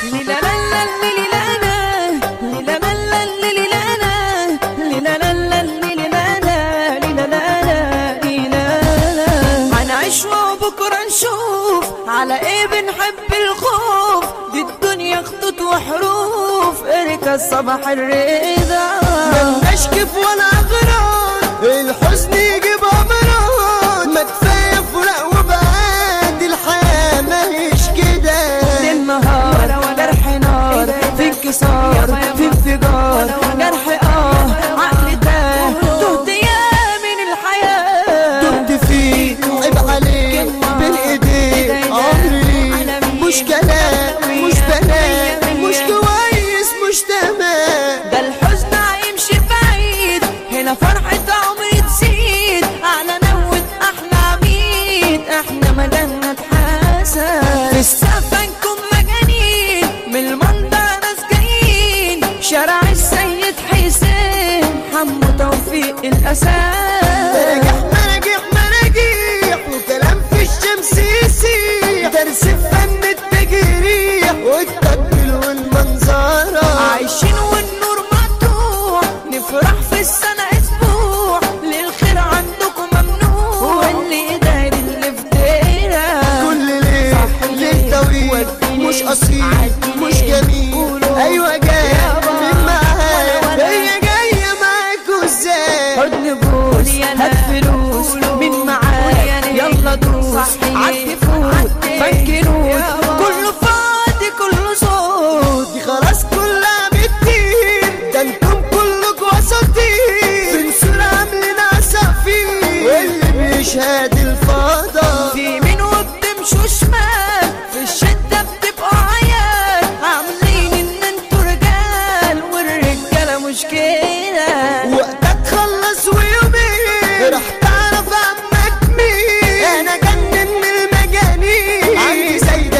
ليلا لا لا ليلا لا ليلا لا لا ليلا لا ليلا لا لا ليلا لا ليلا لا لا ليلا لا هنعيش وبكره نشوف على ايه بنحب الخوف دي الدنيا خطوط وحروف اركز صباح الرضا ملناش كيف ولا اغراض الحزن يجيب امراض ما كفايه فراق وبعاد الحياه ماهيش كده ليل نهار جرح نار في انكسار في انفجار جرح اه عقل تاه تهت يا من الحياة كنت فيه عيب عليك بين ايديك عمري مش كلام مش بنات مش كويس مش تمام ده الحزن هيمشي بعيد هنا فرحة عمري تزيد على نوة احنا عميد احنا مجالنا اتحسن في السقف نكون مجانين من المنظر ناس جايين شارع السيد حسين حمو توفيق الاساس مراجح مراجح مراجيح وكلام في الشمس يسيح درس في فن التجريح والتطبيل والمنظرة عايشين والنور مقطوع نفرح في السنة اسبوع للخير عندكم ممنوع واللي داير اللي في دايرة كل ليل ليل طويل مش قصير مش جميل ايوه جاي من معاك هي جايه معاك ازاي حضن بوس هات فلوس من معاك يلا دوس عدي فوت فك نوت كله فاضي كله صوت دي خلاص كلها بتطير ده انتم كلكوا اساطير بنسور عاملين عصافير واللي بيشهد الفضا في يمين وبتمشوا شمال في الشدة بتبقوا عيال عاملين ان انتوا رجال والرجالة مش كده وقتك خلص ويومين راح تعرف عمك مين انا جنن من المجانين عندي سيدة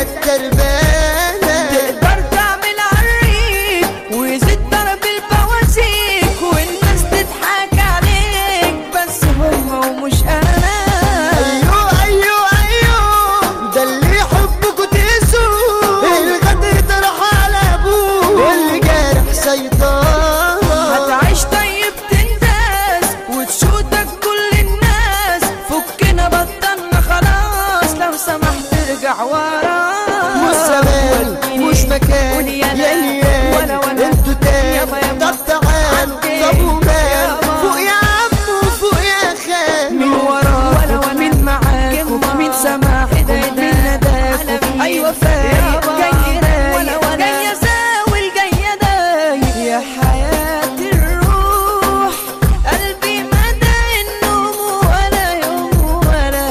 التربانة تقدر تعمل عريق ويزيد ضرب البوازيك والناس تضحك عليك بس هم ومش انا ايوه ايوه ايوه ده اللي يحبكوا تقسوا الغدر طرح على ابوه واللي جارح سيطرة هتعيش طيب تنداس وتشوتك كل الناس فكنا بطلنا خلاص لو سمحت ارجع ورا مش زمان مش مكان يا نيال ولا ولا انتوا تاني يابا يابا. طب تعالوا طب ومال يابا. فوق يا عم وفوق يا خال من وراك من معاك من سماح من نداك ايوه فايق جاي رايق جاي زاول جاي دايق يا حياة الروح قلبي مدى النوم ولا يوم ولا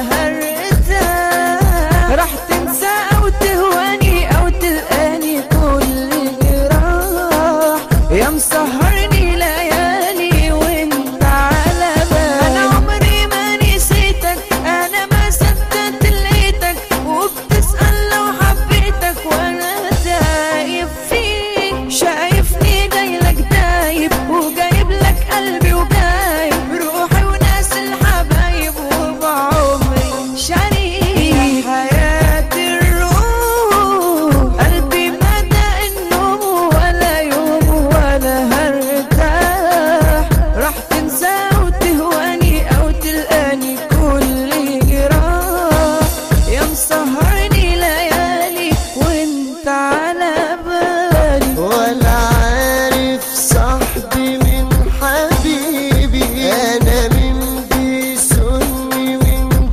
هرتاح راح تنسى او تهواني او تلقاني كل جراح يا مسهرني ليالي وانت على بالي انا عمري ما نسيتك انا ما صدقت لقيتك وبتسأل لو حبيتك وانا دايب فيك شايفني جايلك دايب وجايب لك قلبي وجايب روحي وناس الحبايب وبعمري شريك حياة الروح قلبي مدى النوم ولا يوم ولا هرتاح راح تنسى وتهواني او تلقاني كل جراح يا مسهرني ليالي وانت على بالي ولا عارف صاحبي من حبيبي انا من بيسني من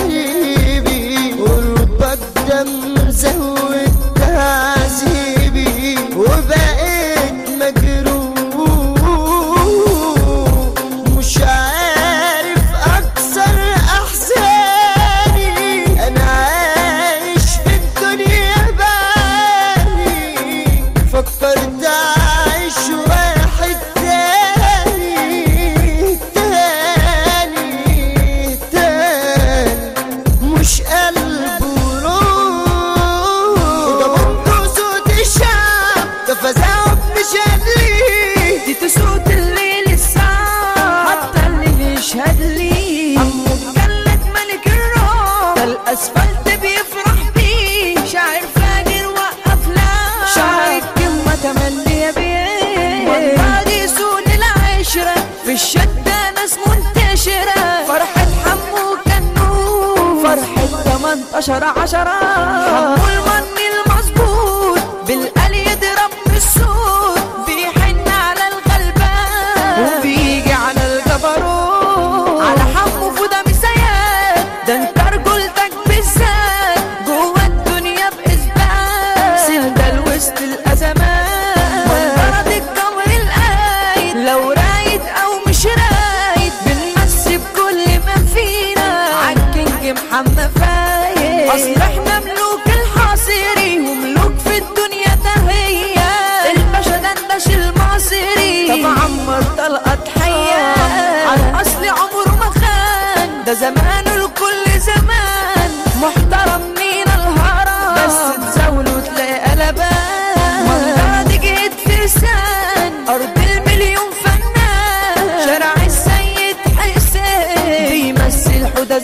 دايبي قربك ده مزود تعذيبي وبقيت مجروح مش عارف اكسر احزاني انا عايش في الدنيا باني فكرت اعيش واحد تاني تاني تاني مش قلب وروح عشرة عشرة حمو المن المظبوط بالقلي يضرب بالصوت بيحن على الغلبان وبيجي على الجبروت على حمو فودا مسيات ده انت رجولتك بالذات جوه الدنيا بإثبات سندل وسط الأزمات منظرة الجمر القايد لو رايد أو مش رايد بنمسي بكل ما فينا عالكينج محمد فايد أصل احنا ملوك الحاصري وملوك في الدنيا تهية الباشا دندش المصري طب عمر طلقة تحية على أصل عمره ما خان ده زمانه لكل زمان محترم مين الهرم بس تزاوله تلاقي قلبان منطقة دي جيت في لسان أرض المليون فنان شارع السيد حسين بيمثل حدى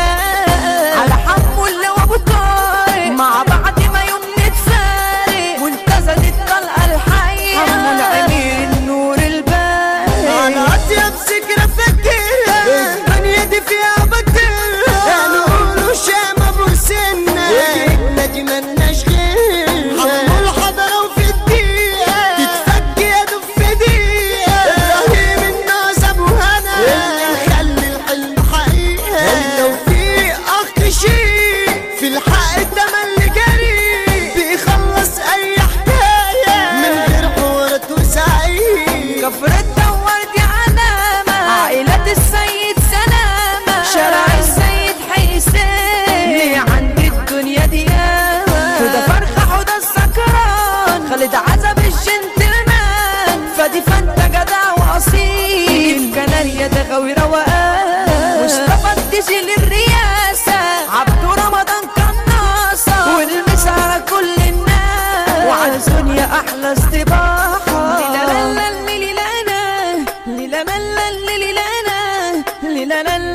زيان على حمو اللي وابو طارق مع بعض ما يوم نتفارق منتزه الطلقة الحية حمو الأمير النور الباقي على أطيب سكرة فاكرها الدنيا دي فيها بكرها نقولوا شام أبو سنة جبنا دي ملناش غيرها حمو الحضرة وفي الدقيقة تتفك يا دوب في دقيقة إبراهيم الناس أبو هنا خلي الحلم حقيقة التوفيق أخ شيء في الحق التملي جري بيخلص أي حكاية من غير حوارات وسعيد كفر الدوار دي علامة عائلة السيد سلامة شارع السيد حسين ليه عند الدنيا دي ياما حدى فرخة حدى السكران خالد عزب الجنتلمان فادي فانت جدع واصيل كناريا ده غاوي روقان مصطفى الديجي للرياسة عبدو رمضان قناصة والمس على كل الناس وعزون يا احلى استباحة لا لا لا لا لا لا لا لا لا لا لا لا لا